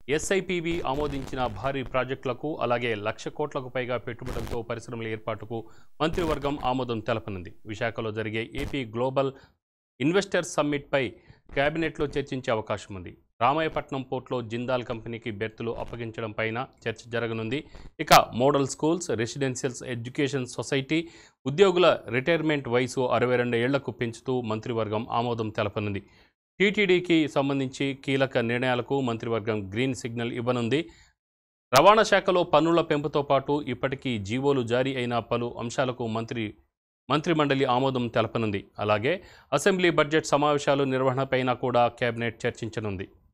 ఎస్ఐపివి ఆమోదించిన భారీ ప్రాజెక్టులకు అలాగే లక్ష కోట్లకు పైగా పెట్టుబడులతో పరిశ్రమల ఏర్పాటుకు మంత్రివర్గం ఆమోదం తెలపనుంది విశాఖలో జరిగే ఏపీ గ్లోబల్ ఇన్వెస్టర్స్ సమ్మిట్పై కేబినెట్లో చర్చించే అవకాశం ఉంది రామాయపట్నం పోర్ట్లో జిందాల్ కంపెనీకి బెర్తులు అప్పగించడం పైన చర్చ జరగనుంది ఇక model schools residentials education society ఉద్యోగుల రిటైర్మెంట్ వయసు అరవై రెండు ఏళ్లకు పెంచుతూ మంత్రివర్గం ఆమోదం తెలపనుంది టీటీడీకి సంబంధించి కీలక నిర్ణయాలకు మంత్రివర్గం గ్రీన్ సిగ్నల్ ఇవ్వనుంది రవాణా శాఖలో పన్నుల పెంపుతో పాటు ఇప్పటికీ జీవోలు జారీ అయిన పలు అంశాలకు మంత్రి మంత్రిమండలి ఆమోదం తెలపనుంది అలాగే అసెంబ్లీ బడ్జెట్ సమావేశాలు నిర్వహణపైన కూడా కేబినెట్ చర్చించనుంది